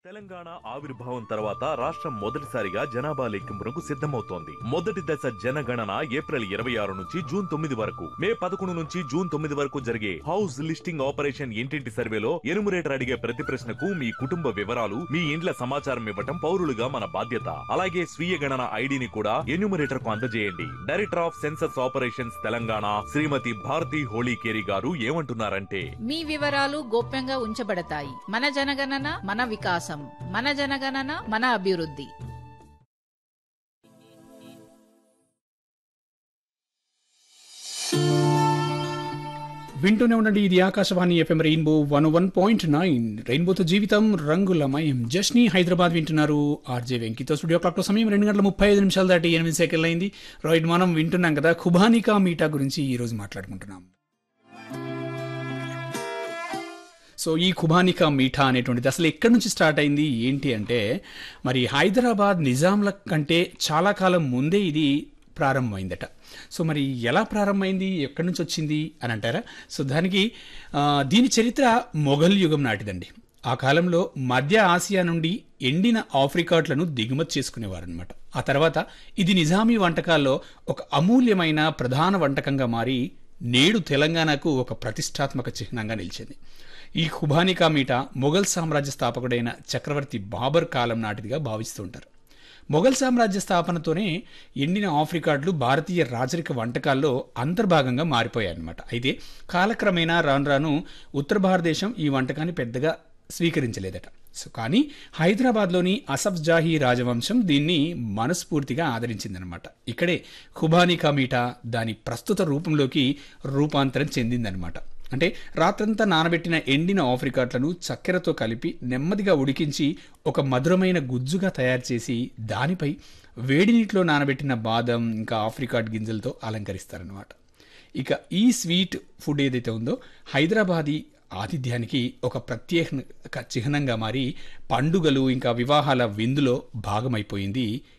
తెలంగాణ ఆవిర్భావం తర్వాత రాష్ట్రం మొదటిసారిగా జనాభా లెక్కింపునకు సిద్ధమవుతోంది మొదటి దశ జనగణన ఏప్రిల్ ఇరవై ఆరు నుంచి జూన్ తొమ్మిది వరకు మే పదకొండు నుంచి జూన్ తొమ్మిది వరకు జరిగే హౌస్ లిస్టింగ్ ఆపరేషన్ ఇంటింటి సర్వేలో ఎనుమరేటర్ అడిగే ప్రతి ప్రశ్నకు మీ కుటుంబ వివరాలు మీ ఇండ్ల సమాచారం ఇవ్వటం పౌరులుగా మన బాధ్యత అలాగే స్వీయ గణన ఐడిని కూడా ఎన్యూమరేటర్ కు అందజేయండి director of census operations Telangana Shrimati Bharati Holikeri గారు ఏమంటున్నారంటే మీ వివరాలు గోప్యంగా ఉంచబడతాయి మన జనగణన మన వికాసం మన జనగణన మన అభివృద్ధి వింటూనే ఉండండి ఇది Akashvani F M rainbow one one point nine రెయిన్బోతో జీవితం రంగులమయం జస్ని హైదరాబాద్ వింటున్నారు ఆర్జే వెంకితో స్టూడియో క్లాక్లో సమయం రెండు గంటల ముప్పై ఐదు నిమిషాలు దాటి ఎనిమిది సెకండ్లు అయింది రైట్ మనం వింటున్నాం కదా ఖుబానికా మీటా గురించి ఈ రోజు మాట్లాడుకుంటున్నాం సో ఈ ఖుబానికా మీఠా అనేటువంటిది అసలు ఎక్కడి నుంచి స్టార్ట్ అయింది ఏంటి అంటే మరి హైదరాబాద్ నిజాంల కంటే చాలా కాలం ముందే ఇది ప్రారంభమైందట సో మరి ఎలా ప్రారంభమైంది ఎక్కడి నుంచి వచ్చింది అని అంటారా సో దానికి ఆ, దీని చరిత్ర మొఘల్ యుగం నాటిదండి ఆ కాలంలో మధ్య ఆసియా నుండి ఎండిన ఆఫ్రికాట్లను దిగుమతి చేసుకునేవారనమాట ఆ తర్వాత ఇది నిజామీ వంటకాల్లో ఒక అమూల్యమైన ప్రధాన వంటకంగా మారి నేడు తెలంగాణకు ఒక ప్రతిష్టాత్మక చిహ్నంగా నిలిచింది ఈ ఖుబానికా మీట మొఘల్ సామ్రాజ్య స్థాపకుడైన చక్రవర్తి బాబర్ కాలం నాటిదిగా భావిస్తుంటారు మొఘల్ సామ్రాజ్య స్థాపనతోనే ఎండిన ఆఫ్రికాట్లు భారతీయ రాజరిక వంటకాల్లో అంతర్భాగంగా మారిపోయాయన్నమాట అయితే కాలక్రమేణా రాను రాను ఉత్తర భారతదేశం ఈ వంటకాన్ని పెద్దగా స్వీకరించలేదట సో కానీ హైదరాబాద్లోని అసఫ్ జాహీ రాజవంశం దీన్ని మనస్ఫూర్తిగా ఆదరించిందనమాట ఇక్కడే ఖుబానికా మీఠా దాని ప్రస్తుత రూపంలోకి రూపాంతరం చెందిందనమాట అంటే రాత్రంతా నానబెట్టిన ఎండిన ఆఫ్రికాట్లను చక్కెరతో కలిపి నెమ్మదిగా ఉడికించి ఒక మధురమైన గుజ్జుగా తయారు చేసి దానిపై వేడి నీటిలో నానబెట్టిన బాదం ఇంకా ఆఫ్రికాట్ గింజలతో అలంకరిస్తారనమాట ఇక ఈ స్వీట్ ఫుడ్ ఏదైతే ఉందో హైదరాబాదీ ఆతిథ్యానికి ఒక ప్రత్యేక చిహ్నంగా మారి పండుగలు ఇంకా వివాహాల విందులో భాగమైపోయింది